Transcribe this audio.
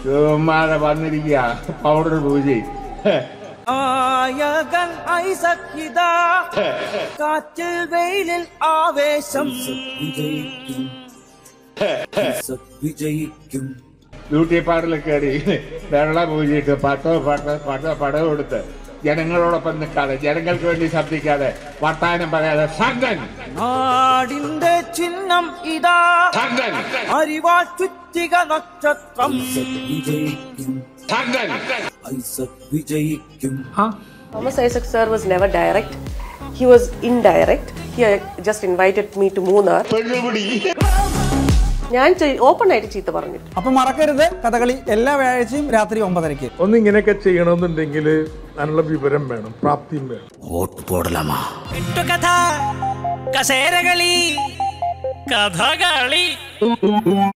ചുമ്മാതെ വന്നിരിക്കുക പൗഡർ പൂജി നായകൻ ഐസക് ഇതാ കാറ്റിൽ വെയിലിൽ ആവേശം വിജയിക്കും ബ്യൂട്ടി പാർലറിൽ കയറി വെള്ളം പൂജിയിട്ട് പട്ടോ പട്ടോ പട്ടോ പടം കൊടുത്ത് ജനങ്ങളോടൊപ്പം നിൽക്കാതെ ജനങ്ങൾക്ക് വേണ്ടി ശബ്ദിക്കാതെ വർത്താനം പറയാതെ സംഘൻ നാടിന്റെ ചിഹ്നം ഇതാ സംഘൻ അരിവാൾ ചുറ്റിക നക്ഷത്രം സംഘൻ വിജയിക്കും Thomas Isaac sir was never direct. He was indirect. He uh, just invited me to Moonar. പെണ്ണുപിടി ഞാൻ ഓപ്പൺ ആയിട്ട് ചീത്ത പറഞ്ഞിട്ട് അപ്പൊ മറക്കരുത് കഥകളി എല്ലാ വ്യാഴാഴ്ചയും രാത്രി ഒമ്പതരയ്ക്ക് ഒന്ന് ഇങ്ങനെയൊക്കെ ചെയ്യണമെന്നുണ്ടെങ്കിൽ അതിനുള്ള വിവരം വേണം പ്രാപ്തിയും വേണം കെട്ടുകഥ കസേരകളി കഥകളി